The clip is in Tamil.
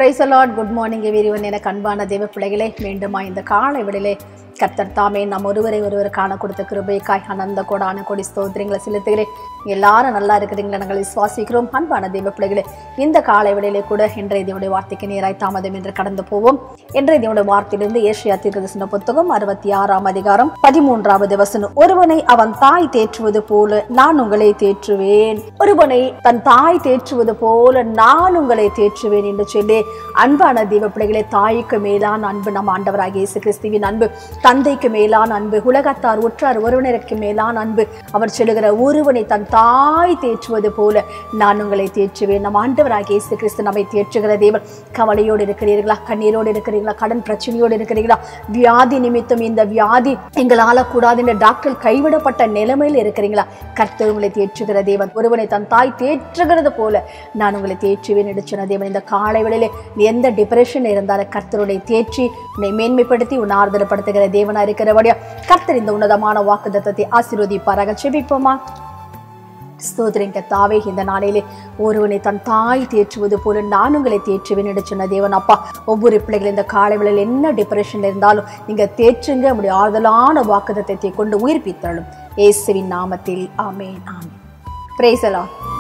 பிரைஸ் அலாட் குட் மார்னிங் எவ்ரிவன் என அன்பான தேவ பிள்ளைகளே மீண்டுமா இந்த காலை விடலே கர்த்தர் தாமே நம் ஒருவரை ஒருவர் காண கொடுத்த கிருபைக்காய் அனந்த கோடான கொடி ஸ்தோத்திரங்களை செலுத்துகிறேன் எல்லாரும் நல்லா இருக்கிறீங்களா நாங்கள் விசுவாசிக்கிறோம் அன்பான தேவ பிள்ளைகளே இந்த காலை விடையிலே கூட இன்றைய தேவனுடைய வார்த்தைக்கு நேராய் தாமதம் என்று கடந்து போவோம் இன்றைய தேவனுடைய வார்த்தையிலிருந்து ஏசியா தீர்க்கதரிசன புத்தகம் அறுபத்தி ஆறாம் அதிகாரம் பதிமூன்றாவது வசனம் ஒருவனை அவன் தாய் தேற்றுவது போல நான் உங்களை தேற்றுவேன் ஒருவனை தன் தாய் தேற்றுவது போல நான் உங்களை தேற்றுவேன் என்று சொல்லி அன்பான தேவ பிள்ளைகளே தாய்க்கு மேலான அன்பு நம் ஆண்டவராகிய இயேசு கிறிஸ்துவின் அன்பு தந்தைக்கு மேலான அன்பு உலகத்தார் உற்றார் உறவினருக்கு மேலான அன்பு அவர் சொல்லுகிற ஒருவனை தன் தாய் தேற்றுவது போல நான் உங்களை தேற்றுவேன் நம் ஆண்டவராகிய இயேசு கிறிஸ்து நம்மை தேற்றுகிற தேவன் கவலையோடு இருக்கிறீர்களா கண்ணீரோடு இருக்கிறீர்களா கடன் பிரச்சனையோடு இருக்கிறீர்களா வியாதி நிமித்தம் இந்த வியாதி எங்களால கூடாது என்ற டாக்டர் கைவிடப்பட்ட நிலைமையில் இருக்கிறீங்களா கர்த்தர் உங்களை தேற்றுகிற தேவன் ஒருவனை தன் தாய் தேற்றுகிறது போல நான் உங்களை தேற்றுவேன் என்று சொன்ன தேவன் இந்த காலை வேளையிலே நீ எந்த டிப்ரெஷன் இருந்தாலும் கர்த்தருடைய தேற்றி உன்னை மேன்மைப்படுத்தி உன்னை ஆறுதல்படுத்துகிற தேவனா இருக்கிறபடியா கர்த்தர் இந்த உன்னதமான வாக்குத்தத்தத்தை ஆசீர்வதிப்பாராக செபிப்போமா ஸ்தோத்திரிங்க தாவே இந்த நாளிலே ஒருவனை தன் தாய் தேற்றுவது போல நான் உங்களை தேற்றுவேன் என்று சொன்ன தேவன் அப்பா ஒவ்வொரு பிள்ளைகள் இந்த காலை வேளையில் என்ன டிப்ரெஷன்ல இருந்தாலும் நீங்க தேற்றுங்க உங்களுடைய ஆறுதலான வாக்குத்தத்தை கொண்டு உயிர்ப்பித்தள்ளும் இயேசுவின் நாமத்தில் ஆமேன் ஆமேன் பிரேசலா